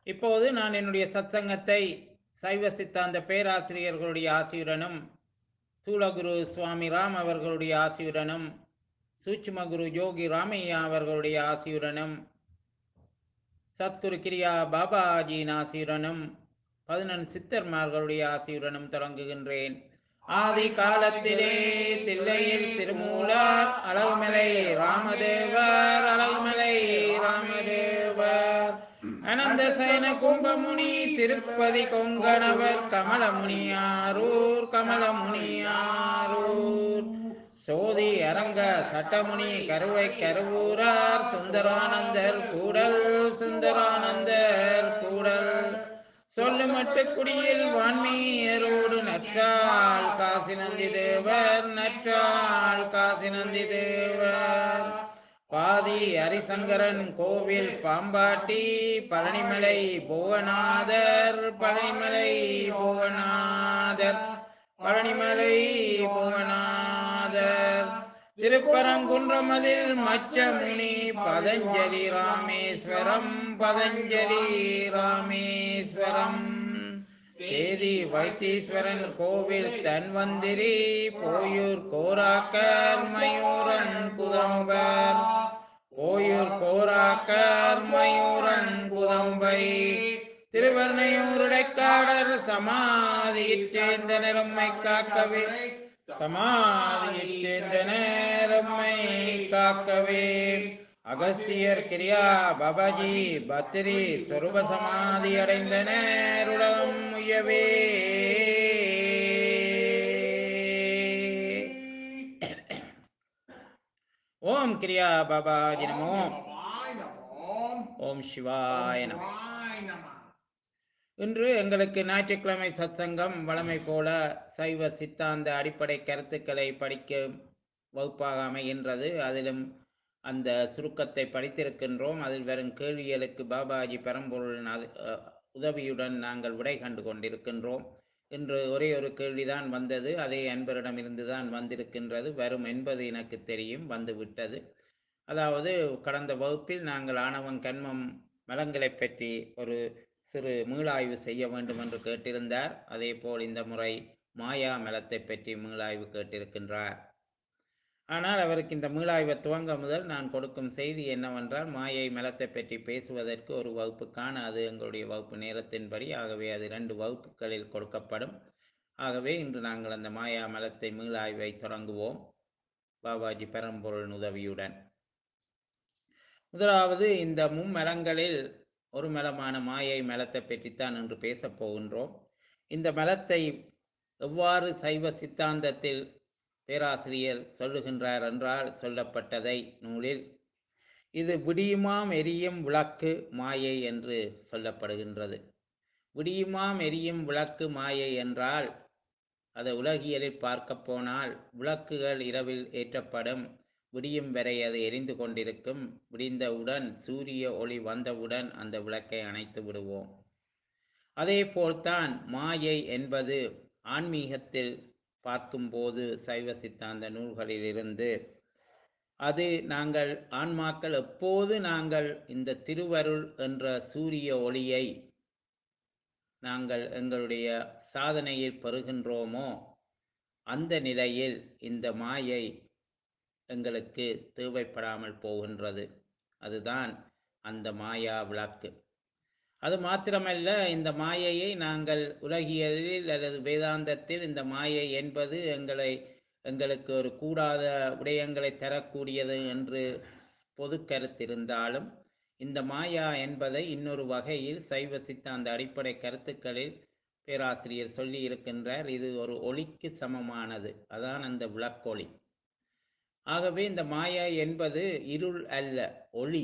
இப்போது நான் என்னுடைய சத்சங்கத்தை சைவ சித்தாந்த பேராசிரியர்களுடைய ஆசியுடனும் தூளகுரு சுவாமி ராம் அவர்களுடைய ஆசியுடனும் சூட்சுமகுரு யோகி ராமையா அவர்களுடைய ஆசியுடனும் சத்குரு கிரியா பாபாஜியின் ஆசியுடனும் பதினெண் சித்தர்மார்களுடைய ஆசியுடனும் தொடங்குகின்றேன் ஆதி காலத்திலே தில்லையில் திருமூலர் அழகுமலை ராமதேவர் அழகுமலை ராமதேவர் அனந்த சயன கும்பமுனி திருப்பதி கொங்கணவர் கமலமுனியாரூர் கமலமுனியாரூர் சோதி அரங்க சட்டமுனி கருவை கருவூரார் சுந்தரானந்தர் கூடல் சுந்தரானந்தர் கூடல் சொல்லுமட்டு குடியில் வான்மீரோடு நற்றால் காசி நந்தி தேவர் நற்றால் காசி நந்தி தேவர் பாதி ஹரிசங்கரன் கோவில் பாம்பாட்டி பழனிமலை புவனாதர் பழனிமலை புவனாதர் பழனிமலை புவனாதர் திருப்பரங்குன்றமதில் மச்சமுனி பதஞ்சலி ராமேஸ்வரம் பதஞ்சலி ராமேஸ்வரம் சேதி வைத்தீஸ்வரன் கோவில் தன்வந்திரி போயூர் கோராக்கர் மயூரன் குதம்பர் போயூர் கோராக்கர் மயூரன் குதம்பை திருவர்ணையூருடைக்காடர் சமாதியைச் சேர்ந்த நிறம்மை காக்கவே சமாதியைச் சேர்ந்த நேரம்மை காக்கவே அகஸ்தியர் கிரியா பபாஜி பத்திரி சொருப சமாதி அடைந்த நேருடம் உயவே ஓம் கிரியா பாபாஜி நமோ ஓம் சிவாய நமோ இன்று எங்களுக்கு ஞாயிற்றுக்கிழமை சத்சங்கம் வழமை போல சைவ சித்தாந்த அடிப்படை கருத்துக்களை படிக்க வகுப்பாக அமைகின்றது அதிலும் அந்த சுருக்கத்தை படித்திருக்கின்றோம் அதில் வரும் கேள்விகளுக்கு பாபாஜி பெரம்பொருளின் உதவியுடன் நாங்கள் விடை கண்டு கொண்டிருக்கின்றோம் இன்று ஒரே ஒரு கேள்விதான் வந்தது அதே அன்பரிடமிருந்து தான் வந்திருக்கின்றது வரும் என்பது எனக்கு தெரியும் வந்துவிட்டது அதாவது கடந்த வகுப்பில் நாங்கள் ஆணவம் கண்மம் மலங்களை பற்றி ஒரு சிறு மீளாய்வு செய்ய வேண்டும் என்று கேட்டிருந்தார் அதே போல் இந்த முறை மாயா மலத்தை பற்றி மீளாய்வு கேட்டிருக்கின்றார் ஆனால் அவருக்கு இந்த மீளாய்வை துவங்க முதல் நான் கொடுக்கும் செய்தி என்னவென்றால் மாயை மலத்தை பற்றி பேசுவதற்கு ஒரு வகுப்புக்கான அது எங்களுடைய வகுப்பு நேரத்தின்படி ஆகவே அது இரண்டு வகுப்புகளில் கொடுக்கப்படும் ஆகவே இன்று நாங்கள் அந்த மாயா மலத்தை மீளாய்வை தொடங்குவோம் பாபாஜி பெரம்பொருள் உதவியுடன் முதலாவது இந்த மும்மலங்களில் ஒரு மலமான மாயை மலத்தை பற்றித்தான் இன்று பேசப் போகின்றோம் இந்த மலத்தை எவ்வாறு சைவ சித்தாந்தத்தில் பேராசிரியர் சொல்லுகின்றார் என்றால் சொல்லப்பட்டதை நூலில் இது விடியுமாம் எரியும் விளக்கு மாயை என்று சொல்லப்படுகின்றது விடியுமாம் எரியும் விளக்கு மாயை என்றால் அதை உலகியலில் பார்க்க போனால் விளக்குகள் இரவில் ஏற்றப்படும் விடியும் வரை அது எரிந்து கொண்டிருக்கும் விடிந்தவுடன் சூரிய ஒளி வந்தவுடன் அந்த விளக்கை அணைத்து விடுவோம் அதே போல்தான் மாயை என்பது ஆன்மீகத்தில் பார்க்கும்போது சைவ சித்தாந்த நூல்களிலிருந்து அது நாங்கள் ஆன்மாக்கள் எப்போது நாங்கள் இந்த திருவருள் என்ற சூரிய ஒளியை நாங்கள் எங்களுடைய சாதனையில் பெறுகின்றோமோ அந்த நிலையில் இந்த மாயை எங்களுக்கு தேவைப்படாமல் போகின்றது அதுதான் அந்த மாயா விளக்கு அது மாத்திரமல்ல இந்த மாயையை நாங்கள் உலகியலில் அல்லது வேதாந்தத்தில் இந்த மாயை என்பது எங்களை எங்களுக்கு ஒரு கூடாத விடயங்களை தரக்கூடியது என்று பொது கருத்திருந்தாலும் இந்த மாயா என்பதை இன்னொரு வகையில் சைவ சித்தாந்த அடிப்படை கருத்துக்களில் பேராசிரியர் சொல்லி இருக்கின்றார் இது ஒரு ஒளிக்கு சமமானது அதான் அந்த விளக்கொளி ஆகவே இந்த மாயா என்பது இருள் அல்ல ஒளி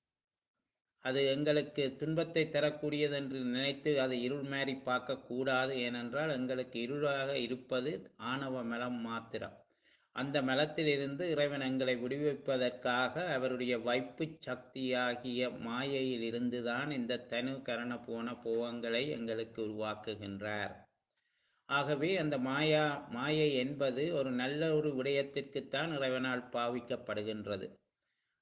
அது எங்களுக்கு துன்பத்தை தரக்கூடியது என்று நினைத்து அதை இருள் மாறி பார்க்க கூடாது ஏனென்றால் எங்களுக்கு இருளாக இருப்பது ஆணவ மலம் மாத்திரம் அந்த மலத்திலிருந்து இறைவன் எங்களை விடுவிப்பதற்காக அவருடைய வைப்பு சக்தியாகிய மாயையில் இருந்துதான் இந்த தனு கரண போன போவங்களை எங்களுக்கு உருவாக்குகின்றார் ஆகவே அந்த மாயா மாயை என்பது ஒரு நல்ல ஒரு விடயத்திற்குத்தான் இறைவனால் பாவிக்கப்படுகின்றது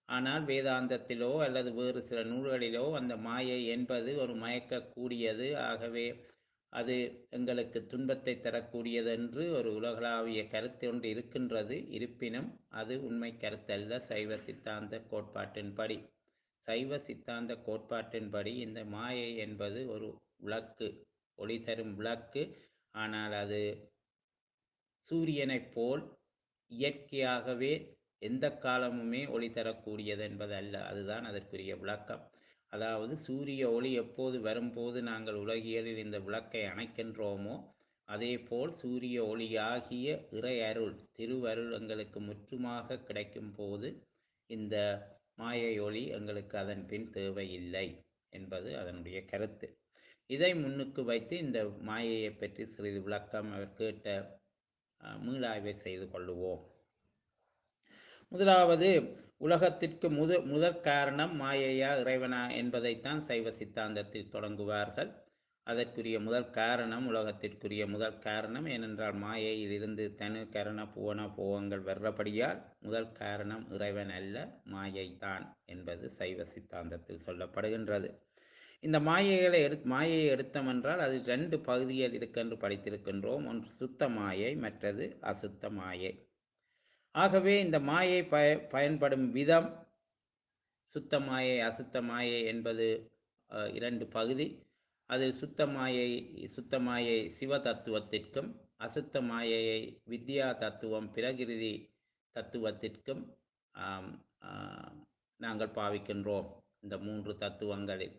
ஆனால் வேதாந்தத்திலோ அல்லது வேறு சில நூல்களிலோ அந்த மாயை என்பது ஒரு மயக்கக்கூடியது ஆகவே அது எங்களுக்கு துன்பத்தை தரக்கூடியது என்று ஒரு உலகளாவிய கருத்து ஒன்று இருக்கின்றது இருப்பினும் அது உண்மை கருத்தல்ல சைவ சித்தாந்த கோட்பாட்டின்படி சைவ சித்தாந்த கோட்பாட்டின்படி இந்த மாயை என்பது ஒரு விளக்கு ஒளி தரும் விளக்கு ஆனால் அது சூரியனைப் போல் இயற்கையாகவே எந்த காலமுமே ஒளி தரக்கூடியது என்பது அல்ல அதுதான் அதற்குரிய விளக்கம் அதாவது சூரிய ஒளி எப்போது வரும்போது நாங்கள் உலகியலில் இந்த விளக்கை அணைக்கின்றோமோ அதேபோல் சூரிய ஒளியாகிய இறை அருள் திருவருள் எங்களுக்கு முற்றுமாக கிடைக்கும் போது இந்த மாயை ஒளி எங்களுக்கு அதன் பின் தேவையில்லை என்பது அதனுடைய கருத்து இதை முன்னுக்கு வைத்து இந்த மாயையை பற்றி சிறிது விளக்கம் அவர் கேட்ட அஹ், மீளாய்வை செய்து கொள்ளுவோம் முதலாவது உலகத்திற்கு முத முதற் காரணம் மாயையா இறைவனா என்பதைத்தான் சைவ சித்தாந்தத்தில் தொடங்குவார்கள் அதற்குரிய முதல் காரணம் உலகத்திற்குரிய முதல் காரணம் ஏனென்றால் மாயையில் இருந்து தனு கரண புவன போகங்கள் வர்றபடியால் முதல் காரணம் இறைவன் அல்ல மாயை தான் என்பது சைவ சித்தாந்தத்தில் சொல்லப்படுகின்றது இந்த மாயைகளை எடு மாயையை எடுத்தோம் என்றால் அது ரெண்டு பகுதிகள் இருக்கென்று படித்திருக்கின்றோம் ஒன்று சுத்த மாயை மற்றது அசுத்த மாயை ஆகவே இந்த மாயை பய பயன்படும் விதம் சுத்த மாயை அசுத்த மாயை என்பது அஹ், இரண்டு பகுதி அது சுத்த மாயை சுத்த மாயை சிவ தத்துவத்திற்கும் அசுத்த மாயையை வித்யா தத்துவம் பிரகிருதி தத்துவத்திற்கும் ஆம், ஆ, நாங்கள் பாவிக்கின்றோம் இந்த மூன்று தத்துவங்களில்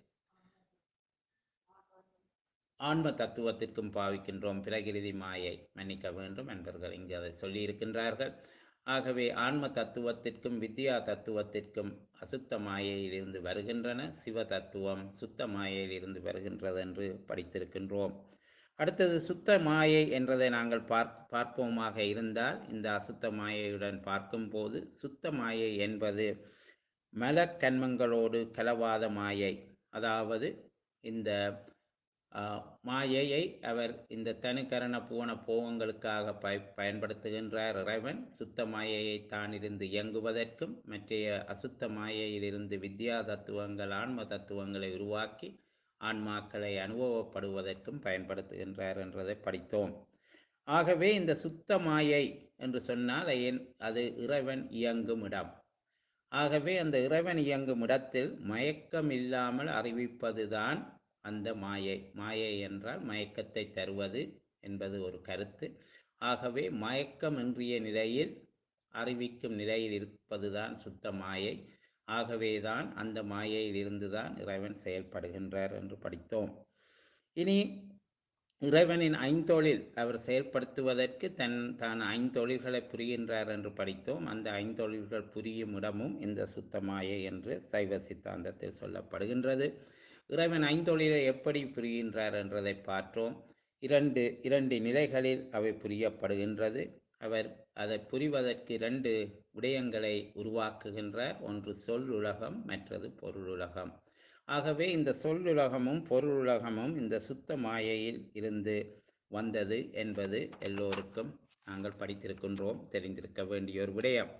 ஆன்ம தத்துவத்திற்கும் பாவிக்கின்றோம் பிரகிருதி மாயை மன்னிக்க வேண்டும் என்பர்கள் இங்கு அதை சொல்லியிருக்கின்றார்கள் ஆகவே ஆன்ம தத்துவத்திற்கும் வித்யா தத்துவத்திற்கும் அசுத்த மாயையிலிருந்து வருகின்றன சிவ தத்துவம் சுத்த மாயையிலிருந்து வருகின்றது என்று படித்திருக்கின்றோம் அடுத்தது சுத்த மாயை என்றதை நாங்கள் பார்க் பார்ப்போமாக இருந்தால் இந்த அசுத்த மாயையுடன் பார்க்கும்போது சுத்த மாயை என்பது மலக்கண்மங்களோடு கலவாத மாயை அதாவது இந்த ஆஹ், மாயையை அவர் இந்த தனுக்கரண பூவன போகங்களுக்காக பய பயன்படுத்துகின்றார் இறைவன் சுத்த மாயையை தானிருந்து இயங்குவதற்கும் மற்றைய அசுத்த மாயையிலிருந்து வித்யா தத்துவங்கள் ஆன்ம தத்துவங்களை உருவாக்கி ஆன்மாக்களை அனுபவப்படுவதற்கும் பயன்படுத்துகின்றார் என்றதை படித்தோம் ஆகவே இந்த சுத்த மாயை என்று சொன்னால் ஏன் அது இறைவன் இயங்கும் இடம் ஆகவே அந்த இறைவன் இயங்கும் இடத்தில் மயக்கம் இல்லாமல் அறிவிப்பதுதான் அந்த மாயை மாயை என்றால் மயக்கத்தை தருவது என்பது ஒரு கருத்து ஆகவே மயக்கமின்றிய நிலையில் அறிவிக்கும் நிலையில் இருப்பதுதான் சுத்த மாயை ஆகவேதான் அந்த மாயையில் இருந்துதான் இறைவன் செயல்படுகின்றார் என்று படித்தோம் இனி இறைவனின் ஐந்தொழில் அவர் செயல்படுத்துவதற்கு தன் தான் ஐந்தொழில்களை புரிகின்றார் என்று படித்தோம் அந்த ஐந்தொழில்கள் புரியும் இடமும் இந்த சுத்தமாயை என்று சைவ சித்தாந்தத்தில் சொல்லப்படுகின்றது இறைவன் ஐந்தொழிலை எப்படி புரிகின்றார் என்றதை பார்த்தோம் இரண்டு இரண்டு நிலைகளில் அவை புரியப்படுகின்றது அவர் அதை புரிவதற்கு இரண்டு விடயங்களை உருவாக்குகின்றார் ஒன்று சொல்லுலகம் மற்றது பொருளுலகம் ஆகவே இந்த சொல்லுலகமும் பொருளுலகமும் இந்த சுத்த மாயையில் இருந்து வந்தது என்பது எல்லோருக்கும் நாங்கள் படித்திருக்கின்றோம் தெரிந்திருக்க வேண்டிய ஒரு விடயம்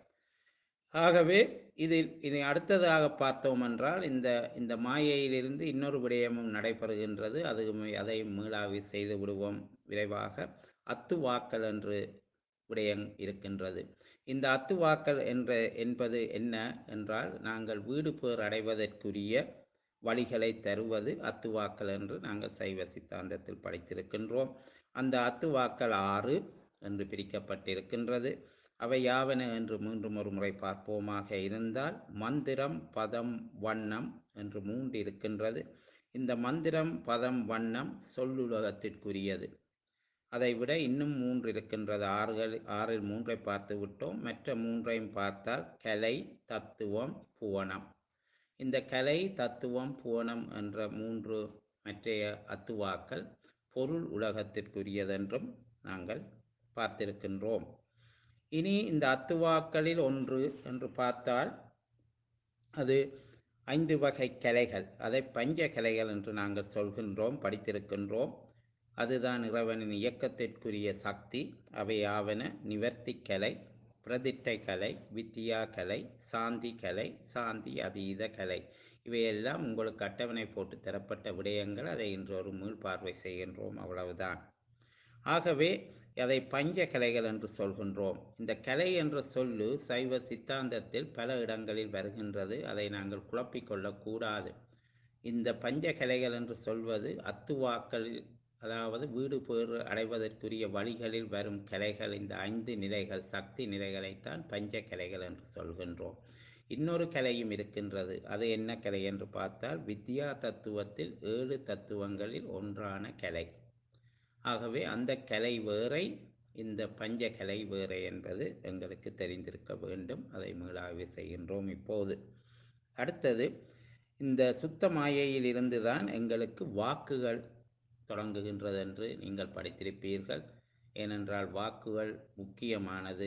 ஆகவே இதில் இனி அடுத்ததாக பார்த்தோம் என்றால் இந்த இந்த மாயையிலிருந்து இன்னொரு விடயமும் நடைபெறுகின்றது அது அதை மீளாவி செய்து விடுவோம் விரைவாக அத்துவாக்கல் என்று விடயம் இருக்கின்றது இந்த அத்துவாக்கல் என்ற என்பது என்ன என்றால் நாங்கள் வீடு பேர் அடைவதற்குரிய வழிகளை தருவது அத்துவாக்கல் என்று நாங்கள் சைவ சித்தாந்தத்தில் படித்திருக்கின்றோம் அந்த அத்துவாக்கல் ஆறு என்று பிரிக்கப்பட்டிருக்கின்றது அவை யாவன என்று மீண்டும் ஒரு முறை பார்ப்போமாக இருந்தால் மந்திரம் பதம் வண்ணம் என்று மூன்று இருக்கின்றது இந்த மந்திரம் பதம் வண்ணம் சொல்லுலகத்திற்குரியது அதைவிட இன்னும் மூன்று இருக்கின்றது ஆறுகள் ஆறில் மூன்றை பார்த்து விட்டோம் மற்ற மூன்றையும் பார்த்தால் கலை தத்துவம் புவனம் இந்த கலை தத்துவம் புவனம் என்ற மூன்று மற்றைய அத்துவாக்கள் பொருள் உலகத்திற்குரியதென்றும் நாங்கள் பார்த்திருக்கின்றோம் இனி இந்த அத்துவாக்களில் ஒன்று என்று பார்த்தால் அது ஐந்து வகை கலைகள் அதை பஞ்ச கலைகள் என்று நாங்கள் சொல்கின்றோம் படித்திருக்கின்றோம் அதுதான் இறைவனின் இயக்கத்திற்குரிய சக்தி அவை ஆவன நிவர்த்தி கலை பிரதிட்டை கலை வித்தியா கலை சாந்தி கலை சாந்தி அதீத கலை இவையெல்லாம் உங்களுக்கு அட்டவணை போட்டு தரப்பட்ட விடயங்கள் அதை இன்று ஒரு மீள்பார்வை செய்கின்றோம் அவ்வளவுதான் ஆகவே அதை பஞ்ச கலைகள் என்று சொல்கின்றோம் இந்த கலை என்ற சொல்லு சைவ சித்தாந்தத்தில் பல இடங்களில் வருகின்றது அதை நாங்கள் குழப்பிக்கொள்ளக்கூடாது இந்த பஞ்ச கலைகள் என்று சொல்வது அத்துவாக்களில் அதாவது வீடு பேறு அடைவதற்குரிய வழிகளில் வரும் கலைகள் இந்த ஐந்து நிலைகள் சக்தி நிலைகளைத்தான் பஞ்ச கலைகள் என்று சொல்கின்றோம் இன்னொரு கலையும் இருக்கின்றது அது என்ன கலை என்று பார்த்தால் வித்யா தத்துவத்தில் ஏழு தத்துவங்களில் ஒன்றான கலை ஆகவே அந்த கலை வேறை இந்த பஞ்ச கலை வேறை என்பது எங்களுக்கு தெரிந்திருக்க வேண்டும் அதை மீளாய்வு செய்கின்றோம் இப்போது அடுத்தது இந்த சுத்த மாயையில் இருந்துதான் எங்களுக்கு வாக்குகள் தொடங்குகின்றது என்று நீங்கள் படித்திருப்பீர்கள் ஏனென்றால் வாக்குகள் முக்கியமானது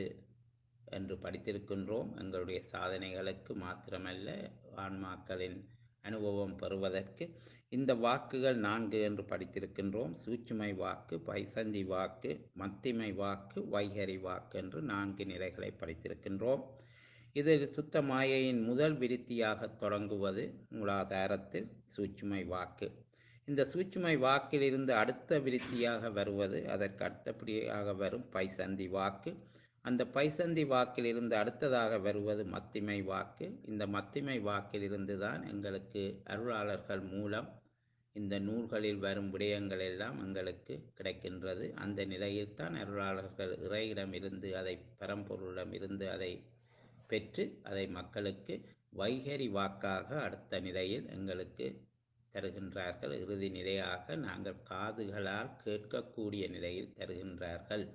என்று படித்திருக்கின்றோம் எங்களுடைய சாதனைகளுக்கு மாத்திரமல்ல ஆன்மாக்களின் அனுபவம் பெறுவதற்கு இந்த வாக்குகள் நான்கு என்று படித்திருக்கின்றோம் சூட்சுமை வாக்கு பைசந்தி வாக்கு மத்திமை வாக்கு வைகரி வாக்கு என்று நான்கு நிலைகளை படித்திருக்கின்றோம் இதில் சுத்த மாயையின் முதல் விருத்தியாக தொடங்குவது மூலாதாரத்தில் சூட்சுமை வாக்கு இந்த சூட்சுமை வாக்கிலிருந்து அடுத்த விருத்தியாக வருவது அதற்கு அடுத்தபடியாக வரும் பைசந்தி வாக்கு அந்த பைசந்தி வாக்கிலிருந்து அடுத்ததாக வருவது மத்திமை வாக்கு இந்த மத்திமை வாக்கிலிருந்து தான் எங்களுக்கு அருளாளர்கள் மூலம் இந்த நூல்களில் வரும் விடயங்கள் எல்லாம் எங்களுக்கு கிடைக்கின்றது அந்த நிலையில்தான் அருளாளர்கள் இறையிடமிருந்து அதை பரம்பொருளிடமிருந்து அதை பெற்று அதை மக்களுக்கு வைகரி வாக்காக அடுத்த நிலையில் எங்களுக்கு தருகின்றார்கள் இறுதி நிலையாக நாங்கள் காதுகளால் கேட்கக்கூடிய நிலையில் தருகின்றார்கள்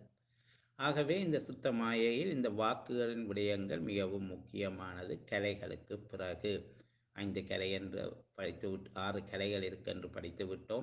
ஆகவே இந்த சுத்த மாயையில் இந்த வாக்குகளின் விடயங்கள் மிகவும் முக்கியமானது கலைகளுக்கு பிறகு ஐந்து கலை என்று படித்து விட் ஆறு கலைகள் இருக்கென்று படித்து விட்டோம்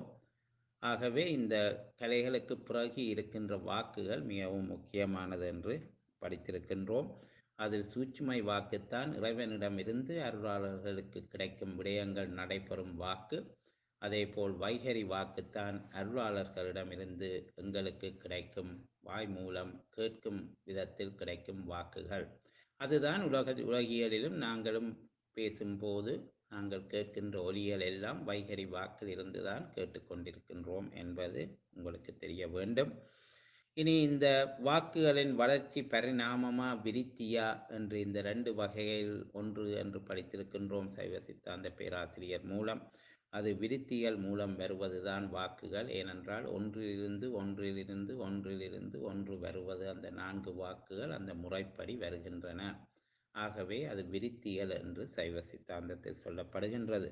ஆகவே இந்த கலைகளுக்கு பிறகு இருக்கின்ற வாக்குகள் மிகவும் முக்கியமானது என்று படித்திருக்கின்றோம் அதில் சூட்சுமை வாக்குத்தான் இறைவனிடமிருந்து அருளாளர்களுக்கு கிடைக்கும் விடயங்கள் நடைபெறும் வாக்கு அதேபோல் வைகரி வாக்குத்தான் அருளாளர்களிடமிருந்து எங்களுக்கு கிடைக்கும் வாய் மூலம் கேட்கும் விதத்தில் கிடைக்கும் வாக்குகள் அதுதான் உலக உலகியலிலும் நாங்களும் பேசும்போது நாங்கள் கேட்கின்ற ஒலிகள் எல்லாம் வைகரி வாக்கில் இருந்துதான் கேட்டுக்கொண்டிருக்கின்றோம் என்பது உங்களுக்கு தெரிய வேண்டும் இனி இந்த வாக்குகளின் வளர்ச்சி பரிணாமமா விருத்தியா என்று இந்த ரெண்டு வகையில் ஒன்று என்று படித்திருக்கின்றோம் சைவ சித்தாந்த பேராசிரியர் மூலம் அது விருத்திகள் மூலம் வருவதுதான் வாக்குகள் ஏனென்றால் ஒன்றிலிருந்து ஒன்றிலிருந்து ஒன்றிலிருந்து ஒன்று வருவது அந்த நான்கு வாக்குகள் அந்த முறைப்படி வருகின்றன ஆகவே அது விருத்திகள் என்று சைவ சித்தாந்தத்தில் சொல்லப்படுகின்றது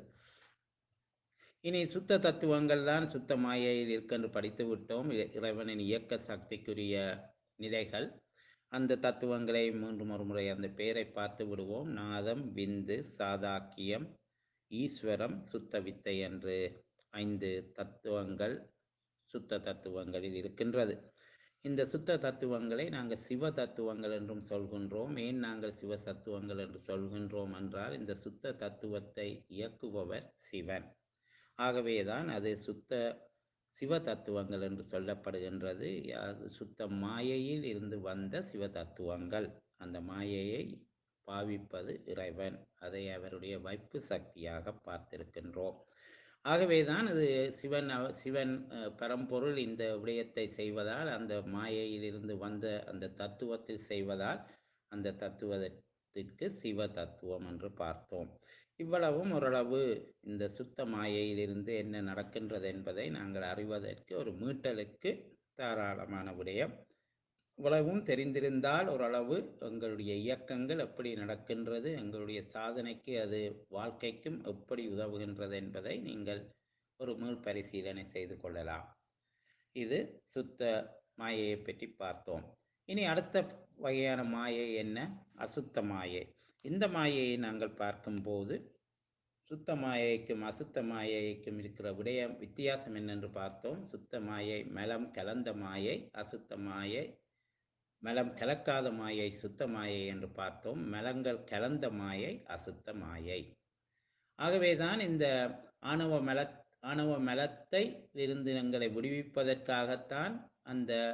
இனி சுத்த தத்துவங்கள் தான் சுத்த மாயையில் இருக்கென்று படித்து விட்டோம் இ- இறைவனின் இயக்க சக்திக்குரிய நிலைகள் அந்த தத்துவங்களை மூன்று ஒரு முறை அந்த பெயரை பார்த்து விடுவோம் நாதம் விந்து சாதாக்கியம் ஈஸ்வரம் சுத்த வித்தை என்று ஐந்து தத்துவங்கள் சுத்த தத்துவங்களில் இருக்கின்றது இந்த சுத்த தத்துவங்களை நாங்கள் சிவ தத்துவங்கள் என்றும் சொல்கின்றோம் ஏன் நாங்கள் சிவ தத்துவங்கள் என்று சொல்கின்றோம் என்றால் இந்த சுத்த தத்துவத்தை இயக்குபவர் சிவன் ஆகவேதான் அது சுத்த சிவ தத்துவங்கள் என்று சொல்லப்படுகின்றது அது சுத்த மாயையில் இருந்து வந்த சிவ தத்துவங்கள் அந்த மாயையை பாவிப்பது இறைவன் அதை அவருடைய வைப்பு சக்தியாக பார்த்திருக்கின்றோம் ஆகவேதான் அது சிவன் அவ- சிவன் அஹ், பரம்பொருள் இந்த விடயத்தை செய்வதால் அந்த மாயையிலிருந்து வந்த அந்த தத்துவத்தில் செய்வதால் அந்த தத்துவத்திற்கு சிவ தத்துவம் என்று பார்த்தோம் இவ்வளவும் ஓரளவு இந்த சுத்த மாயையிலிருந்து என்ன நடக்கின்றது என்பதை நாங்கள் அறிவதற்கு ஒரு மீட்டலுக்கு தாராளமான விடயம் இவ்வளவும் தெரிந்திருந்தால் ஓரளவு எங்களுடைய இயக்கங்கள் எப்படி நடக்கின்றது எங்களுடைய சாதனைக்கு அது வாழ்க்கைக்கும் எப்படி உதவுகின்றது என்பதை நீங்கள் ஒரு மீள்பரிசீலனை செய்து கொள்ளலாம் இது சுத்த மாயையை பற்றி பார்த்தோம் இனி அடுத்த வகையான மாயை என்ன அசுத்த மாயை இந்த மாயையை நாங்கள் பார்க்கும்போது சுத்த மாயைக்கும் அசுத்த மாயைக்கும் இருக்கிற விடயம் வித்தியாசம் என்னென்று பார்த்தோம் சுத்த மாயை மலம் கலந்த மாயை அசுத்த மாயை மலம் கலக்காத மாயை சுத்த மாயை என்று பார்த்தோம் மலங்கள் கலந்த மாயை அசுத்த மாயை ஆகவேதான் இந்த ஆணவ மல ஆணவ மலத்தை இருந்து எங்களை விடுவிப்பதற்காகத்தான் அந்த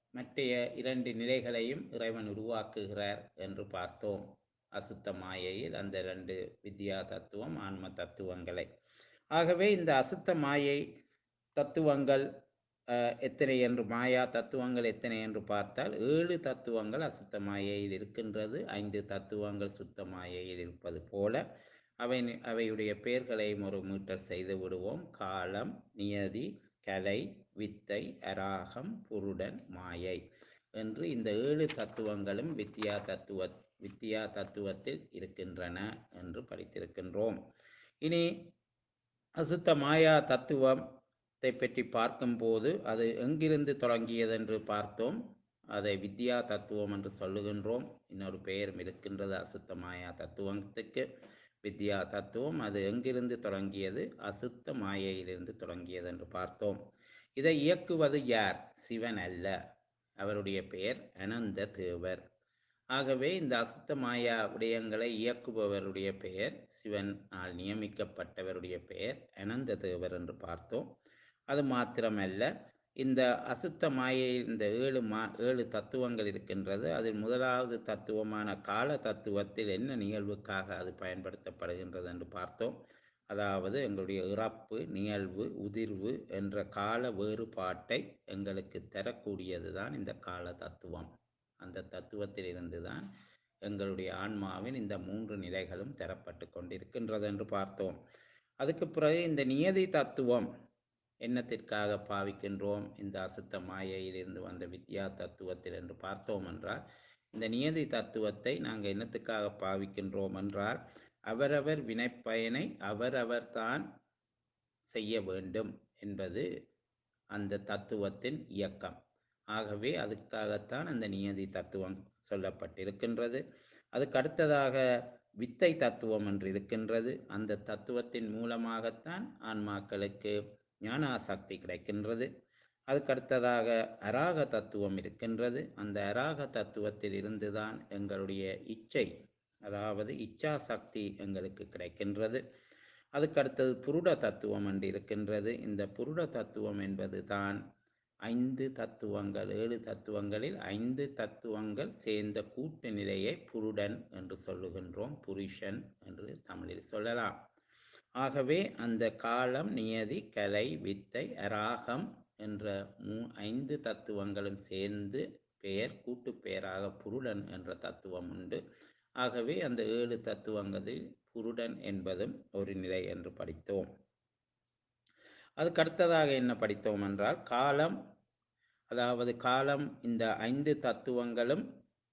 மற்றைய இரண்டு நிலைகளையும் இறைவன் உருவாக்குகிறார் என்று பார்த்தோம் அசுத்த மாயையில் அந்த ரெண்டு வித்யா தத்துவம் ஆன்ம தத்துவங்களை ஆகவே இந்த அசுத்த மாயை தத்துவங்கள் அஹ், எத்தனை என்று மாயா தத்துவங்கள் எத்தனை என்று பார்த்தால் ஏழு தத்துவங்கள் அசுத்த மாயையில் இருக்கின்றது ஐந்து தத்துவங்கள் சுத்த மாயையில் இருப்பது போல அவை அவையுடைய பெயர்களையும் ஒரு மீட்டர் செய்து விடுவோம் காலம் நியதி கலை வித்தை அராகம் புருடன் மாயை என்று இந்த ஏழு தத்துவங்களும் வித்யா தத்துவ வித்யா தத்துவத்தில் இருக்கின்றன என்று படித்திருக்கின்றோம் இனி அசுத்த மாயா தத்துவத்தை பற்றி பார்க்கும்போது அது எங்கிருந்து தொடங்கியது என்று பார்த்தோம் அதை வித்யா தத்துவம் என்று சொல்லுகின்றோம் இன்னொரு பெயரும் இருக்கின்றது அசுத்த மாயா தத்துவத்துக்கு வித்யா தத்துவம் அது எங்கிருந்து தொடங்கியது அசுத்த மாயையிலிருந்து தொடங்கியது என்று பார்த்தோம் இதை இயக்குவது யார் சிவன் அல்ல அவருடைய பெயர் அனந்த தேவர் ஆகவே இந்த அசுத்த மாயா விடயங்களை இயக்குபவருடைய பெயர் சிவனால் நியமிக்கப்பட்டவருடைய பெயர் அனந்த தேவர் என்று பார்த்தோம் அது மாத்திரமல்ல இந்த அசுத்த மாயை இந்த ஏழு மா ஏழு தத்துவங்கள் இருக்கின்றது அதில் முதலாவது தத்துவமான கால தத்துவத்தில் என்ன நிகழ்வுக்காக அது பயன்படுத்தப்படுகின்றது என்று பார்த்தோம் அதாவது எங்களுடைய இறப்பு நிகழ்வு உதிர்வு என்ற கால வேறுபாட்டை எங்களுக்கு தரக்கூடியது தான் இந்த கால தத்துவம் அந்த தத்துவத்தில் இருந்துதான் எங்களுடைய ஆன்மாவின் இந்த மூன்று நிலைகளும் தரப்பட்டு கொண்டிருக்கின்றது என்று பார்த்தோம் அதுக்கு பிறகு இந்த நியதி தத்துவம் என்னத்திற்காக பாவிக்கின்றோம் இந்த அசுத்த மாயையிலிருந்து வந்த வித்யா தத்துவத்தில் என்று பார்த்தோம் என்றால் இந்த நியதி தத்துவத்தை நாங்கள் என்னத்துக்காக பாவிக்கின்றோம் என்றால் அவரவர் வினைப்பயனை அவரவர்தான் செய்ய வேண்டும் என்பது அந்த தத்துவத்தின் இயக்கம் ஆகவே அதுக்காகத்தான் அந்த நியதி தத்துவம் சொல்லப்பட்டிருக்கின்றது அதுக்கு அடுத்ததாக வித்தை தத்துவம் என்று இருக்கின்றது அந்த தத்துவத்தின் மூலமாகத்தான் ஆன்மாக்களுக்கு ஞானாசக்தி கிடைக்கின்றது அதுக்கு அடுத்ததாக அராக தத்துவம் இருக்கின்றது அந்த அராக தத்துவத்தில் இருந்துதான் எங்களுடைய இச்சை அதாவது இச்சா சக்தி எங்களுக்கு கிடைக்கின்றது அதுக்கு அடுத்தது புருட தத்துவம் என்று இருக்கின்றது இந்த புருட தத்துவம் என்பது தான் ஐந்து தத்துவங்கள் ஏழு தத்துவங்களில் ஐந்து தத்துவங்கள் சேர்ந்த கூட்டு நிலையை புருடன் என்று சொல்லுகின்றோம் புருஷன் என்று தமிழில் சொல்லலாம் ஆகவே அந்த காலம் நியதி கலை வித்தை அராகம் என்ற மூ ஐந்து தத்துவங்களும் சேர்ந்து பெயர் கூட்டு பெயராக புருடன் என்ற தத்துவம் உண்டு ஆகவே அந்த ஏழு தத்துவங்களில் புருடன் என்பதும் ஒரு நிலை என்று படித்தோம் அதுக்கு அடுத்ததாக என்ன படித்தோம் என்றால் காலம் அதாவது காலம் இந்த ஐந்து தத்துவங்களும்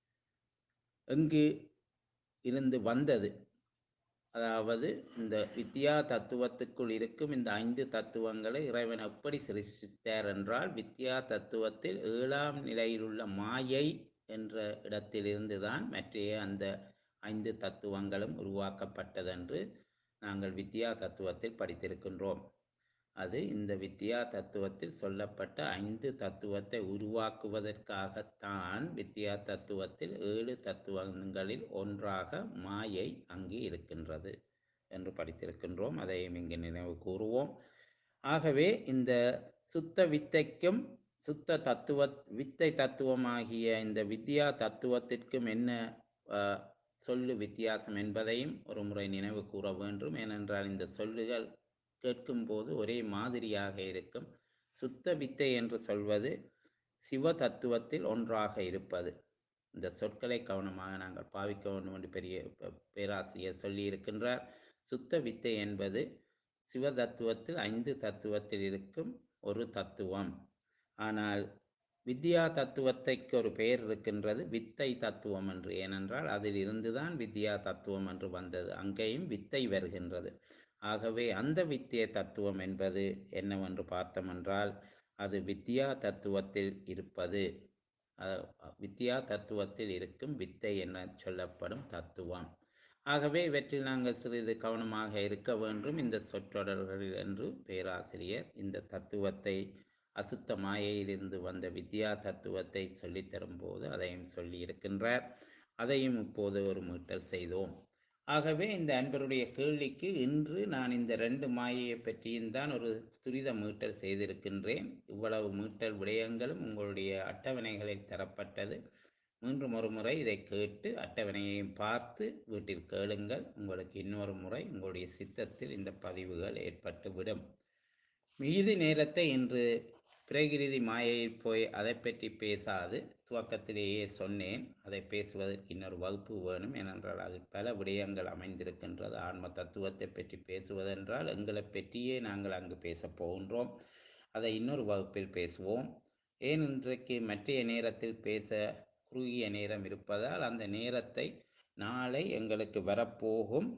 எங்கு இருந்து வந்தது அதாவது இந்த வித்யா தத்துவத்துக்குள் இருக்கும் இந்த ஐந்து தத்துவங்களை இறைவன் எப்படி சிருஷ்டித்தார் என்றால் வித்யா தத்துவத்தில் ஏழாம் நிலையிலுள்ள மாயை என்ற இடத்திலிருந்து தான் மற்றைய அந்த ஐந்து தத்துவங்களும் உருவாக்கப்பட்டதென்று நாங்கள் வித்யா தத்துவத்தில் படித்திருக்கின்றோம் அது இந்த வித்யா தத்துவத்தில் சொல்லப்பட்ட ஐந்து தத்துவத்தை உருவாக்குவதற்காகத்தான் வித்யா தத்துவத்தில் ஏழு தத்துவங்களில் ஒன்றாக மாயை அங்கு இருக்கின்றது என்று படித்திருக்கின்றோம் அதையும் இங்கு நினைவு கூறுவோம் ஆகவே இந்த சுத்த வித்தைக்கும் சுத்த தத்துவ வித்தை தத்துவமாகிய இந்த வித்யா தத்துவத்திற்கும் என்ன அஹ், சொல்லு வித்தியாசம் என்பதையும் ஒரு முறை நினைவு கூற வேண்டும் ஏனென்றால் இந்த சொல்லுகள் கேட்கும்போது ஒரே மாதிரியாக இருக்கும் சுத்த வித்தை என்று சொல்வது சிவ தத்துவத்தில் ஒன்றாக இருப்பது இந்த சொற்களை கவனமாக நாங்கள் பாவிக்க வேண்டும் என்று பெரிய ப- பேராசிரியர் சொல்லியிருக்கின்றார் சுத்த வித்தை என்பது சிவ தத்துவத்தில் ஐந்து தத்துவத்தில் இருக்கும் ஒரு தத்துவம் ஆனால் வித்யா தத்துவத்தைக்கு ஒரு பெயர் இருக்கின்றது வித்தை தத்துவம் என்று ஏனென்றால் அதில் இருந்துதான் வித்யா தத்துவம் என்று வந்தது அங்கேயும் வித்தை வருகின்றது ஆகவே அந்த வித்திய தத்துவம் என்பது என்னவென்று பார்த்தோமென்றால் அது வித்யா தத்துவத்தில் இருப்பது அஹ், வித்யா தத்துவத்தில் இருக்கும் வித்தை என சொல்லப்படும் தத்துவம் ஆகவே இவற்றில் நாங்கள் சிறிது கவனமாக இருக்க வேண்டும் இந்த சொற்றொடர்களில் என்று பேராசிரியர் இந்த தத்துவத்தை அசுத்த மாயையிலிருந்து வந்த வித்யா தத்துவத்தை சொல்லித் தரும்போது அதையும் சொல்லி இருக்கின்றார் அதையும் இப்போது ஒரு மீட்டல் செய்தோம் ஆகவே இந்த அன்பருடைய கேள்விக்கு இன்று நான் இந்த ரெண்டு மாயையை பற்றியும் தான் ஒரு துரித மீட்டல் செய்திருக்கின்றேன் இவ்வளவு மீட்டல் விடயங்களும் உங்களுடைய அட்டவணைகளில் தரப்பட்டது மீண்டும் ஒரு முறை இதை கேட்டு அட்டவணையையும் பார்த்து வீட்டில் கேளுங்கள் உங்களுக்கு இன்னொரு முறை உங்களுடைய சித்தத்தில் இந்த பதிவுகள் ஏற்பட்டுவிடும் மீதி நேரத்தை இன்று பிரகிருதி மாயையில் போய் அதை பற்றி பேசாது துவக்கத்திலேயே சொன்னேன் அதை பேசுவதற்கு இன்னொரு வகுப்பு வேணும் ஏனென்றால் அதில் பல விடயங்கள் அமைந்திருக்கின்றது ஆன்ம தத்துவத்தை பற்றி பேசுவதென்றால் எங்களை பற்றியே நாங்கள் அங்கு பேசப் போகின்றோம் அதை இன்னொரு வகுப்பில் பேசுவோம் ஏன் இன்றைக்கு மற்றைய நேரத்தில் பேச குறுகிய நேரம் இருப்பதால் அந்த நேரத்தை நாளை எங்களுக்கு வரப்போகும்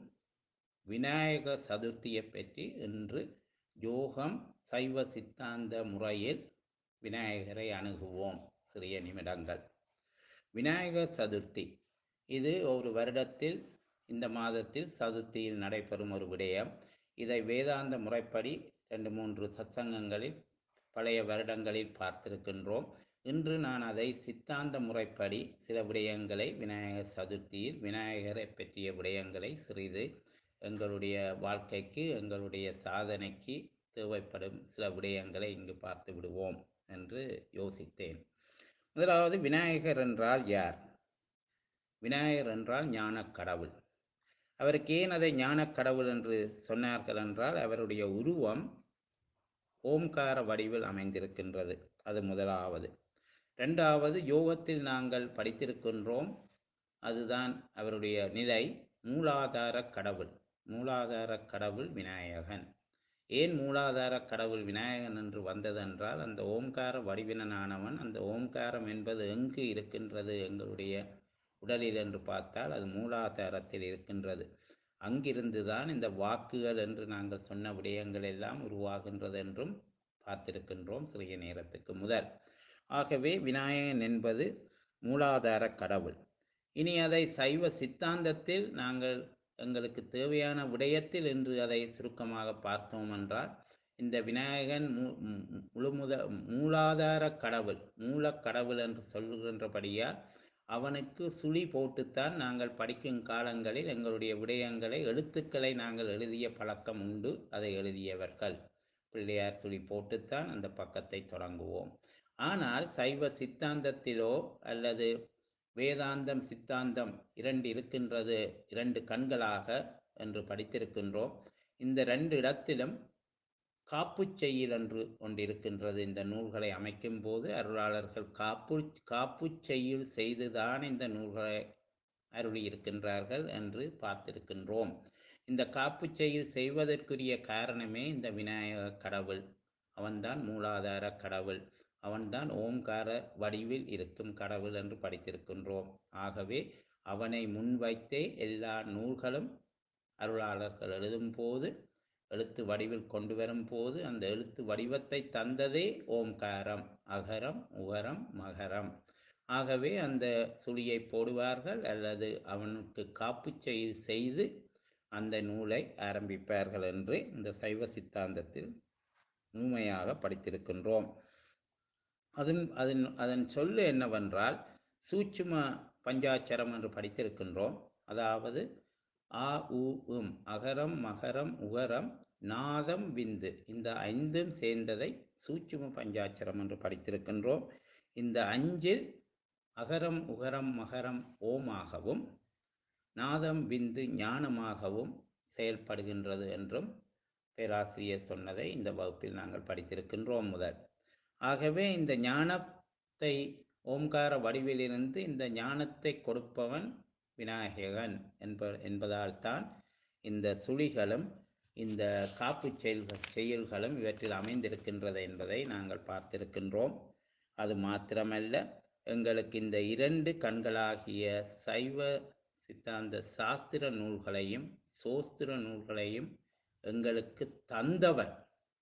விநாயக சதுர்த்தியை பற்றி இன்று யோகம் சைவ சித்தாந்த முறையில் விநாயகரை அணுகுவோம் சிறிய நிமிடங்கள் விநாயகர் சதுர்த்தி இது ஒரு வருடத்தில் இந்த மாதத்தில் சதுர்த்தியில் நடைபெறும் ஒரு விடயம் இதை வேதாந்த முறைப்படி ரெண்டு மூன்று சத்சங்கங்களில் பழைய வருடங்களில் பார்த்திருக்கின்றோம் இன்று நான் அதை சித்தாந்த முறைப்படி சில விடயங்களை விநாயகர் சதுர்த்தியில் விநாயகரை பற்றிய விடயங்களை சிறிது எங்களுடைய வாழ்க்கைக்கு எங்களுடைய சாதனைக்கு தேவைப்படும் சில விடயங்களை இங்கு பார்த்து விடுவோம் என்று யோசித்தேன் முதலாவது விநாயகர் என்றால் யார் விநாயகர் என்றால் ஞானக் கடவுள் அவருக்கு ஏன் அதை ஞானக் கடவுள் என்று சொன்னார்கள் என்றால் அவருடைய உருவம் ஓம்கார வடிவில் அமைந்திருக்கின்றது அது முதலாவது ரெண்டாவது யோகத்தில் நாங்கள் படித்திருக்கின்றோம் அதுதான் அவருடைய நிலை மூலாதார கடவுள் மூலாதார கடவுள் விநாயகன் ஏன் மூலாதார கடவுள் விநாயகன் என்று வந்ததென்றால் அந்த ஓம்கார வடிவினனானவன் அந்த ஓம்காரம் என்பது எங்கு இருக்கின்றது எங்களுடைய உடலில் என்று பார்த்தால் அது மூலாதாரத்தில் இருக்கின்றது அங்கிருந்து தான் இந்த வாக்குகள் என்று நாங்கள் சொன்ன விடயங்கள் எல்லாம் உருவாகின்றது என்றும் பார்த்திருக்கின்றோம் சிறிய நேரத்துக்கு முதல் ஆகவே விநாயகன் என்பது மூலாதார கடவுள் இனி அதை சைவ சித்தாந்தத்தில் நாங்கள் எங்களுக்கு தேவையான விடயத்தில் என்று அதை சுருக்கமாக பார்த்தோம் என்றால் இந்த விநாயகன் மூ- மு- முழுமுத மூலாதார கடவுள் மூலக் கடவுள் என்று சொல்லுகின்றபடியால் அவனுக்கு சுழி போட்டுத்தான் நாங்கள் படிக்கும் காலங்களில் எங்களுடைய விடயங்களை எழுத்துக்களை நாங்கள் எழுதிய பழக்கம் உண்டு அதை எழுதியவர்கள் பிள்ளையார் சுழி போட்டுத்தான் அந்த பக்கத்தை தொடங்குவோம் ஆனால் சைவ சித்தாந்தத்திலோ அல்லது வேதாந்தம் சித்தாந்தம் இரண்டு இருக்கின்றது இரண்டு கண்களாக என்று படித்திருக்கின்றோம் இந்த ரெண்டு இடத்திலும் காப்புச் செய்யுள் என்று ஒன்றிருக்கின்றது இந்த நூல்களை அமைக்கும் போது அருளாளர்கள் காப்பு காப்புச் செய்யுள் செய்துதான் இந்த நூல்களை அருளியிருக்கின்றார்கள் என்று பார்த்திருக்கின்றோம் இந்த காப்புச் செய்யுள் செய்வதற்குரிய காரணமே இந்த விநாயக கடவுள் அவன்தான் மூலாதார கடவுள் அவன்தான் ஓம்கார வடிவில் இருக்கும் கடவுள் என்று படித்திருக்கின்றோம் ஆகவே அவனை முன்வைத்தே எல்லா நூல்களும் அருளாளர்கள் எழுதும் போது எழுத்து வடிவில் கொண்டு வரும் போது அந்த எழுத்து வடிவத்தை தந்ததே ஓம்காரம் அகரம் உகரம் மகரம் ஆகவே அந்த சுழியை போடுவார்கள் அல்லது அவனுக்கு காப்புச் செய்து செய்து அந்த நூலை ஆரம்பிப்பார்கள் என்று இந்த சைவ சித்தாந்தத்தில் முழுமையாக படித்திருக்கின்றோம் அதன் அதன் அதன் சொல்லு என்னவென்றால் சூட்சும பஞ்சாட்சரம் என்று படித்திருக்கின்றோம் அதாவது ஆ உ உம் அகரம் மகரம் உகரம் நாதம் விந்து இந்த ஐந்தும் சேர்ந்ததை சூட்சும பஞ்சாட்சரம் என்று படித்திருக்கின்றோம் இந்த அஞ்சில் அகரம் உகரம் மகரம் ஓமாகவும் நாதம் விந்து ஞானமாகவும் செயல்படுகின்றது என்றும் பேராசிரியர் சொன்னதை இந்த வகுப்பில் நாங்கள் படித்திருக்கின்றோம் முதல் ஆகவே இந்த ஞானத்தை ஓம்கார வடிவிலிருந்து இந்த ஞானத்தை கொடுப்பவன் விநாயகன் என்ப என்பதால் தான் இந்த சுழிகளும் இந்த காப்பு செயல்கள் செயல்களும் இவற்றில் அமைந்திருக்கின்றது என்பதை நாங்கள் பார்த்திருக்கின்றோம் அது மாத்திரமல்ல எங்களுக்கு இந்த இரண்டு கண்களாகிய சைவ சித்தாந்த சாஸ்திர நூல்களையும் சோஸ்திர நூல்களையும் எங்களுக்கு தந்தவன்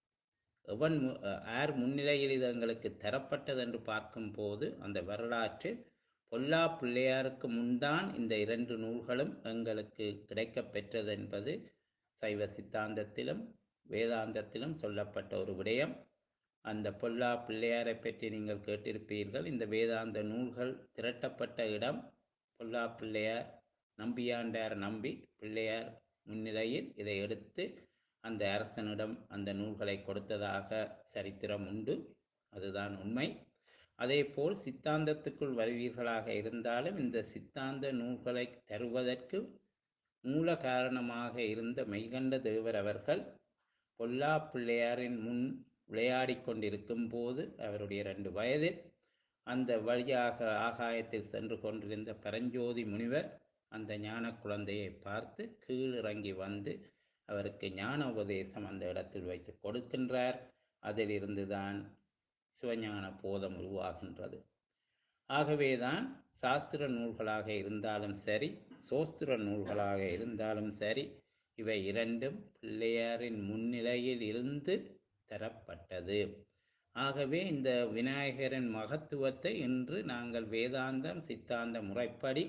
எவன் மு- அஹ் யார் முன்னிலையில் இது எங்களுக்கு தரப்பட்டது என்று பார்க்கும்போது அந்த வரலாற்றில் பொல்லா பிள்ளையாருக்கு முன்தான் இந்த இரண்டு நூல்களும் எங்களுக்கு கிடைக்கப் பெற்றது என்பது சைவ சித்தாந்தத்திலும் வேதாந்தத்திலும் சொல்லப்பட்ட ஒரு விடயம் அந்த பொல்லா பிள்ளையாரை பற்றி நீங்கள் கேட்டிருப்பீர்கள் இந்த வேதாந்த நூல்கள் திரட்டப்பட்ட இடம் பொல்லா பிள்ளையார் நம்பியாண்டார் நம்பி பிள்ளையார் முன்னிலையில் இதை எடுத்து அந்த அரசனிடம் அந்த நூல்களை கொடுத்ததாக சரித்திரம் உண்டு அதுதான் உண்மை அதேபோல் சித்தாந்தத்துக்குள் வருவீர்களாக இருந்தாலும் இந்த சித்தாந்த நூல்களை தருவதற்கு மூல காரணமாக இருந்த மெய்கண்ட தேவர் அவர்கள் பொல்லா பிள்ளையாரின் முன் விளையாடிக் கொண்டிருக்கும் போது அவருடைய ரெண்டு வயதில் அந்த வழியாக ஆகாயத்தில் சென்று கொண்டிருந்த பரஞ்சோதி முனிவர் அந்த ஞான குழந்தையை பார்த்து கீழிறங்கி வந்து அவருக்கு ஞான உபதேசம் அந்த இடத்தில் வைத்து கொடுக்கின்றார் அதிலிருந்துதான் சிவஞான போதம் உருவாகின்றது ஆகவேதான் சாஸ்திர நூல்களாக இருந்தாலும் சரி சோஸ்திர நூல்களாக இருந்தாலும் சரி இவை இரண்டும் பிள்ளையாரின் முன்னிலையில் இருந்து தரப்பட்டது ஆகவே இந்த விநாயகரின் மகத்துவத்தை இன்று நாங்கள் வேதாந்தம் சித்தாந்த முறைப்படி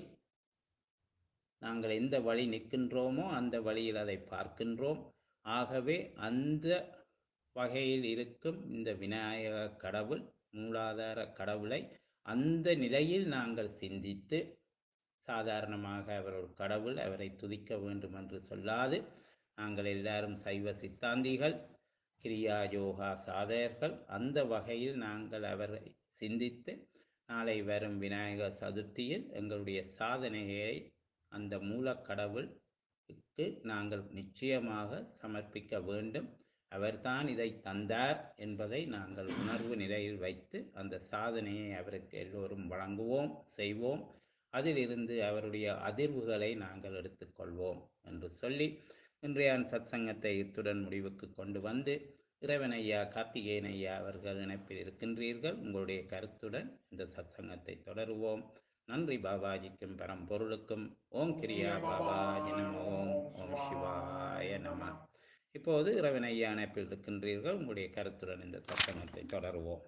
நாங்கள் எந்த வழி நிற்கின்றோமோ அந்த வழியில் அதை பார்க்கின்றோம் ஆகவே அந்த வகையில் இருக்கும் இந்த விநாயக கடவுள் மூலாதார கடவுளை அந்த நிலையில் நாங்கள் சிந்தித்து சாதாரணமாக அவர் ஒரு கடவுள் அவரை துதிக்க வேண்டும் என்று சொல்லாது நாங்கள் எல்லாரும் சைவ சித்தாந்திகள் கிரியா யோகா சாதகர்கள் அந்த வகையில் நாங்கள் அவரை சிந்தித்து நாளை வரும் விநாயகர் சதுர்த்தியில் எங்களுடைய சாதனையை அந்த மூலக்கடவுளுக்கு நாங்கள் நிச்சயமாக சமர்ப்பிக்க வேண்டும் அவர்தான் இதை தந்தார் என்பதை நாங்கள் உணர்வு நிலையில் வைத்து அந்த சாதனையை அவருக்கு எல்லோரும் வழங்குவோம் செய்வோம் அதிலிருந்து அவருடைய அதிர்வுகளை நாங்கள் எடுத்துக்கொள்வோம் என்று சொல்லி இன்றைய சத்சங்கத்தை இத்துடன் முடிவுக்கு கொண்டு வந்து இறைவன் ஐயா கார்த்திகேயன் ஐயா அவர்கள் இணைப்பில் இருக்கின்றீர்கள் உங்களுடைய கருத்துடன் இந்த சத்சங்கத்தை தொடருவோம் நன்றி பாபாஜிக்கும் பரம்பொருளுக்கும் ஓம் கிரியா பாபாஜி நம ஓம் ஓம் சிவாய நம இப்போது இறைவன் ஐயா இணைப்பில் இருக்கின்றீர்கள் உங்களுடைய கருத்துடன் இந்த சத்சங்கத்தை தொடருவோம்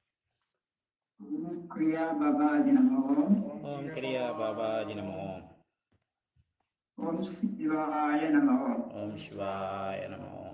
ஓம் கிரியா பாபாஜி நமோ ஓம் கிரியா பாபாஜி நம ஓம் ஓம் சிவாய நமோ ஓம் சிவாய நம ஓம்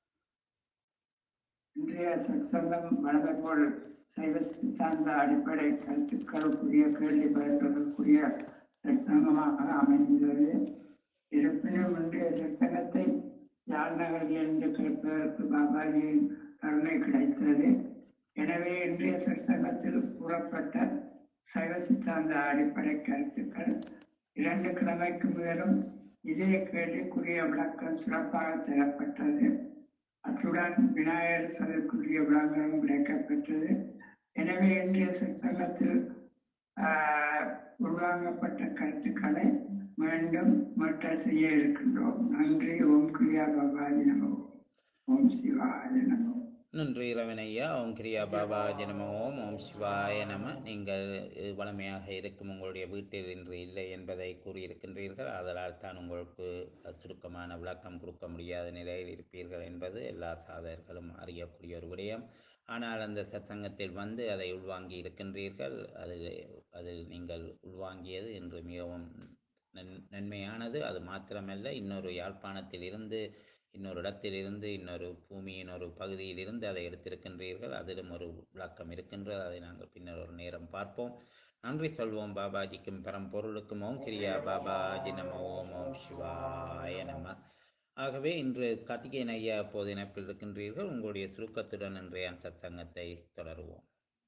இன்றைய சத்சங்கம் வழங்கப்போல் சைவ சித்தாந்த அடிப்படை கருத்துக்களுக்குரிய கேள்வி பதில்களுக்குரிய சத்சங்கமாக அமைந்துள்ளது இருப்பினும் இன்றைய சத்சங்கத்தை யாழ் நகரில் இருந்து கேட்பதற்கு பாபாஜியின் கருணை கிடைத்தது எனவே இன்றைய சத்சங்கத்தில் கூறப்பட்ட சைவ சித்தாந்த அடிப்படை கருத்துக்கள் இரண்டு கிழமைக்கு மேலும் இதே கேள்விக்குரிய விளக்கம் சிறப்பாக தரப்பட்டது அத்துடன் விநாயகர் சதுக்குரிய விளக்கம் கிடைக்கப்பெற்றது எனவே இன்றைய சத்சங்கத்தில் ஆஹ், உள்வாங்கப்பட்ட கருத்துக்களை மீண்டும் மற்ற செய்ய இருக்கின்றோம் நன்றி ஓம் கிரியா பாபாஜி நமோ ஓம் சிவாய நமோ நன்றி இறைவனையா ஓம் கிரியா பாபாஜி நம ஓம் ஓம் சிவாய நம நீங்கள் அஹ், வளமையாக இருக்கும் உங்களுடைய வீட்டில் இன்று இல்லை என்பதை கூறியிருக்கின்றீர்கள் அதனால் தான் உங்களுக்கு அஹ், சுருக்கமான விளக்கம் கொடுக்க முடியாத நிலையில் இருப்பீர்கள் என்பது எல்லா சாதகர்களும் அறியக்கூடிய ஒரு விடயம் ஆனால் அந்த சத்சங்கத்தில் வந்து அதை உள்வாங்கி இருக்கின்றீர்கள் அது அதில் நீங்கள் உள்வாங்கியது இன்று மிகவும் நன் நன்மையானது அது மாத்திரமல்ல இன்னொரு யாழ்ப்பாணத்தில் இருந்து இன்னொரு இடத்திலிருந்து இன்னொரு பூமியின் ஒரு பகுதியிலிருந்து அதை எடுத்திருக்கின்றீர்கள் அதிலும் ஒரு விளக்கம் இருக்கின்றது அதை நாங்கள் பின்னர் ஒரு நேரம் பார்ப்போம் நன்றி சொல்வோம் பாபாஜிக்கும் பரம்பொருளுக்கும் ஓம் கிரியா பாபாஜி நம ஓம் ஓம் சிவாய நம ஆகவே இன்று கார்த்திகேயன் ஐயா அப்போது இணைப்பில் இருக்கின்றீர்கள் உங்களுடைய சுருக்கத்துடன் இன்றைய சத்சங்கத்தை தொடருவோம்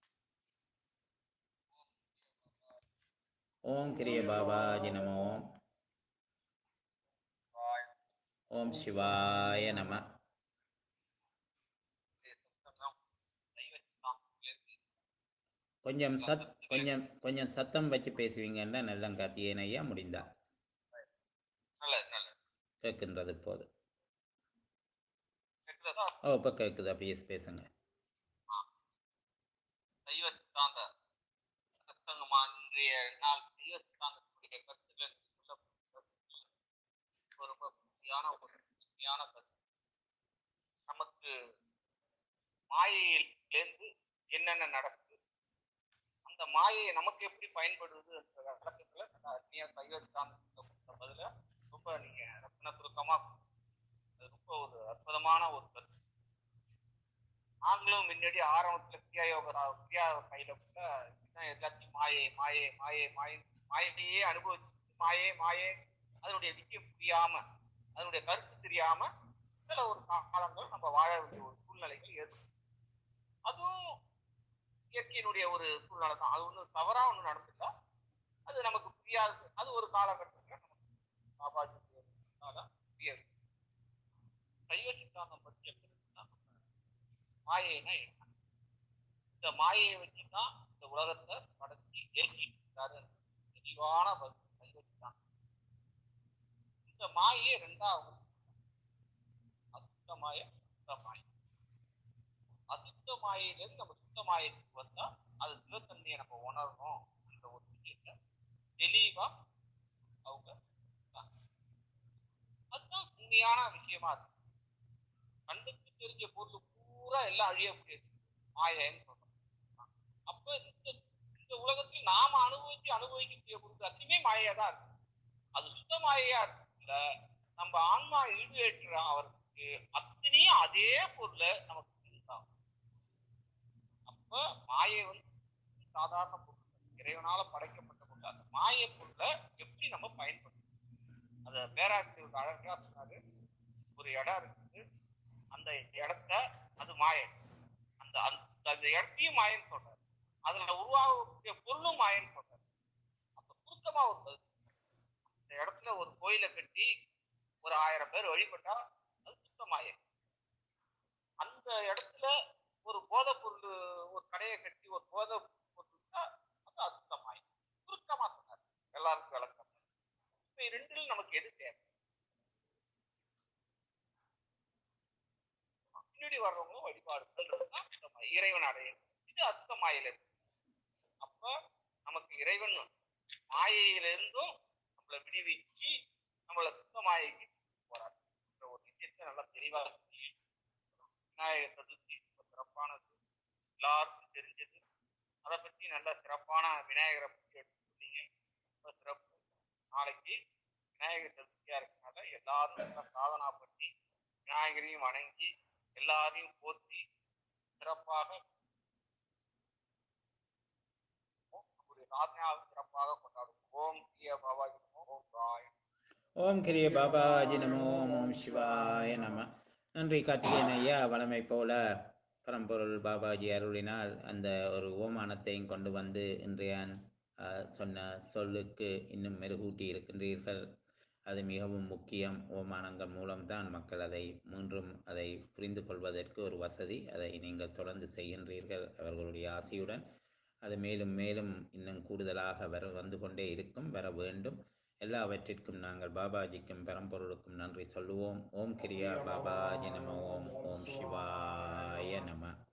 ஓம் கிரிய பாபாஜி நம ஓம் ஓம் சிவாய நம கொஞ்சம் சத் கொஞ்சம் கொஞ்சம் சத்தம் வச்சு பேசுவீங்கன்னா நல்லம் கார்த்திகேயன் ஐயா முடிந்தா நல்லது நல்லது கேட்கின்றது இப்போது கேட்கிறதா ஓ இப்போ கேட்குது அப்படியே பேசுங்க சைவ சித்தாந்த சத்தங்கமா இன்றைய நாள் சைவ சித்தாந்தத்துடைய கருத்துக்கள் சொல்லப்பட்ட ஒரு ரொம்ப முக்கியமான ஒரு முக்கியமான கருத்து நமக்கு மாயையிலிருந்து என்னென்ன நடக்குது அந்த மாயை நமக்கு எப்படி பயன்படுது என்ற விளக்கத்துல அந்த அந்நிய சைவ சித்தாந்தத்தை கொடுத்த பதில ரொம்ப நீங்க ரத்ன சுருக்கமா அது ரொம்ப ஒரு அற்புதமான ஒரு கருத்து நாங்களும் முன்னாடி ஆரம்பத்துல கிரியா யோகா கிரியா கையில கூட இதுதான் எல்லாத்தையும் மாயை மாயை மாயை மாயை மாயையே அனுபவிச்சு மாயே மாயே அதனுடைய விஷயம் புரியாம அதனுடைய கருத்து தெரியாம சில ஒரு காலங்கள் நம்ம வாழ வேண்டிய ஒரு சூழ்நிலைகள் ஏற்படும் அதுவும் இயற்கையினுடைய ஒரு சூழ்நிலை தான் அது ஒன்றும் தவறா ஒன்றும் நடந்துಇಲ್ಲ அது நமக்கு புரியாது அது ஒரு காலகட்டத்தில் நமக்கு பாபாஜி புரியாது சைவ சித்தாந்தம் பற்றி எப்படின்னா மாயைனா என்ன இந்த மாயையை வச்சுதான் இந்த உலகத்தை படைச்சு ஏற்றிட்டு இருக்காரு தெளிவான பதில் சைவ சித்தாந்தம் இந்த மாயை ரெண்டாவது அசுத்த மாய சுத்த மாயை அசுத்த மாயையிலிருந்து நம்ம சுத்த மாயத்துக்கு வந்தா அது சிவத்தன்மையை நம்ம உணரணும் என்ற ஒரு விஷயத்த தெளிவா அவங்க சொல்றாங்க. அதுதான் உண்மையான விஷயமா இருக்கு கண்ணுக்கு தெரிஞ்ச பொருள் பூரா எல்லாம் அழியக்கூடியது மாயன்னு சொல்றோம் அப்ப இந்த இந்த உலகத்தில் நாம அனுபவிச்சு அனுபவிக்கக்கூடிய பொருள் அத்தனையுமே மாயையா தான் இருக்கு அது சுத்த மாயையா இருக்குல்ல நம்ம ஆன்மா ஈடுஏற்ற அவருக்கு அத்தனையும் அதே பொருளை நமக்கு தெரிஞ்சாகும் அப்ப மாயை வந்து சாதாரண பொருள் இறைவனால படைக்கப்பட்ட பொருள் அந்த மாயை பொருளை எப்படி நம்ம பயன்படுத்தணும் அத பேராசிரியர் அழகா சொன்னாரு ஒரு இடம் இருக்குது அந்த இடத்த அது மாயை அந்த அந்த அந்த இடத்தையும் மாயன்னு சொல்றாரு அதுல உருவாகக்கூடிய பொருளும் மாயன்னு சொல்றாரு அப்ப சுருக்கமா ஒரு பதில். அந்த இடத்துல ஒரு கோயிலை கட்டி ஒரு ஆயிரம் பேர் வழிபட்டா அது சுத்த மாயை அந்த இடத்துல ஒரு போதை பொருள் ஒரு கடையை கட்டி ஒரு போதை பொருள் இருந்தா அது அசுத்த மாயை சுருக்கமா சொன்னார் எல்லாருக்கும் விளக்கம் இப்ப ரெண்டில் நமக்கு எது தேவை பின்னாடி வர்றவங்க வழிபாடுகள் இருந்தா சுத்தமாய். இறைவன் அடையணும் இது அசுத்த மாயில இருக்கு அப்ப நமக்கு இறைவன் மாயையிலிருந்தும் நம்மளை விடுவிச்சு நம்மளை சுத்த மாயைக்கு போறார் என்ற ஒரு விஷயத்தை நல்லா தெளிவா விநாயகர் சதுர்த்தி ரொம்ப சிறப்பானது எல்லாருக்கும் தெரிஞ்சது அதை பத்தி நல்ல சிறப்பான விநாயகரை பத்தி எடுத்து சொன்னீங்க ரொம்ப சிறப்பு நாளைக்கு விநாயகர் சதுர்த்தியா இருக்கனால எல்லாரும் நல்லா சாதனா பண்ணி விநாயகரையும் வணங்கி எல்லாரையும் போற்றி சிறப்பாக நம்முடைய சாதனையாக சிறப்பாக கொண்டாடும் ஓம் பிரிய பவாஜி நமோ, ஓம் ராய் ஓம் கிரிய பாபாஜி நமோ ஓம் ஓம் சிவாய நம நன்றி கார்த்திகேயன் ஐயா வளமை போல பரம்பொருள் பாபாஜி அருளினால் அந்த ஒரு ஓமானத்தையும் கொண்டு வந்து இன்றைய அஹ், சொன்ன சொல்லுக்கு இன்னும் மெருகூட்டி இருக்கின்றீர்கள் அது மிகவும் முக்கியம் ஓமானங்கள் மூலம்தான் மக்கள் அதை மீண்டும் அதை புரிந்து கொள்வதற்கு ஒரு வசதி அதை நீங்கள் தொடர்ந்து செய்கின்றீர்கள் அவர்களுடைய ஆசையுடன் அது மேலும் மேலும் இன்னும் கூடுதலாக வர வந்து கொண்டே இருக்கும் வர வேண்டும் எல்லாவற்றிற்கும் நாங்கள் பாபாஜிக்கும் பரம்பொருளுக்கும் நன்றி சொல்லுவோம் ஓம் கிரியா பாபாஜி நம ஓம் ஓம் சிவாய நம